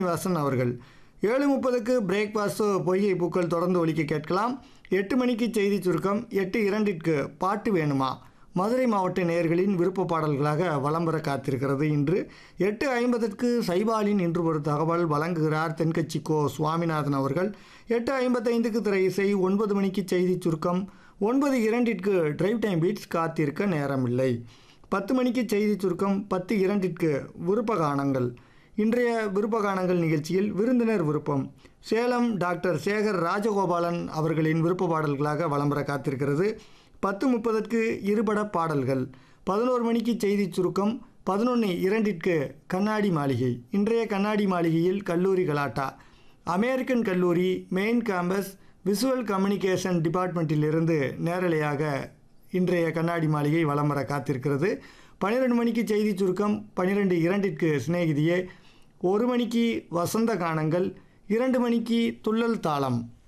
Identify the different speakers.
Speaker 1: வாசன் அவர்கள் ஏழு முப்பதுக்கு பிரேக்ஃபாஸ்ட் பொய்கை பூக்கள் தொடர்ந்து ஒலிக்க கேட்கலாம் எட்டு மணிக்கு செய்தி சுருக்கம் எட்டு இரண்டிற்கு பாட்டு வேணுமா மதுரை மாவட்ட நேயர்களின் விருப்ப பாடல்களாக வலம் வர காத்திருக்கிறது இன்று எட்டு ஐம்பதற்கு சைபாலின் இன்று ஒரு தகவல் வழங்குகிறார் தென்கட்சி கோ சுவாமிநாதன் அவர்கள் எட்டு ஐம்பத்தைந்துக்கு திரை இசை ஒன்பது மணிக்கு செய்தி சுருக்கம் ஒன்பது இரண்டிற்கு டிரைவ் டைம் பீட்ஸ் காத்திருக்க நேரமில்லை பத்து மணிக்கு செய்தி சுருக்கம் பத்து இரண்டிற்கு விருப்ப கானங்கள் இன்றைய விருப்ப கானங்கள் நிகழ்ச்சியில் விருந்தினர் விருப்பம் சேலம் டாக்டர் சேகர் ராஜகோபாலன் அவர்களின் விருப்ப பாடல்களாக வலம் வர காத்திருக்கிறது பத்து முப்பதற்கு இருபட பாடல்கள் பதினோரு மணிக்கு செய்தி சுருக்கம் பதினொன்று இரண்டிற்கு கண்ணாடி மாளிகை இன்றைய கண்ணாடி மாளிகையில் கல்லூரி கலாட்டா அமெரிக்கன் கல்லூரி மெயின் கேம்பஸ் விசுவல் கம்யூனிகேஷன் டிபார்ட்மெண்ட்டிலிருந்து நேரலையாக இன்றைய கண்ணாடி மாளிகை வலம் வர காத்திருக்கிறது பன்னிரெண்டு மணிக்கு செய்தி சுருக்கம் பன்னிரெண்டு இரண்டிற்கு சிநேகிதியே ஒரு மணிக்கு வசந்த கானங்கள் இரண்டு மணிக்கு துள்ளல் தாளம்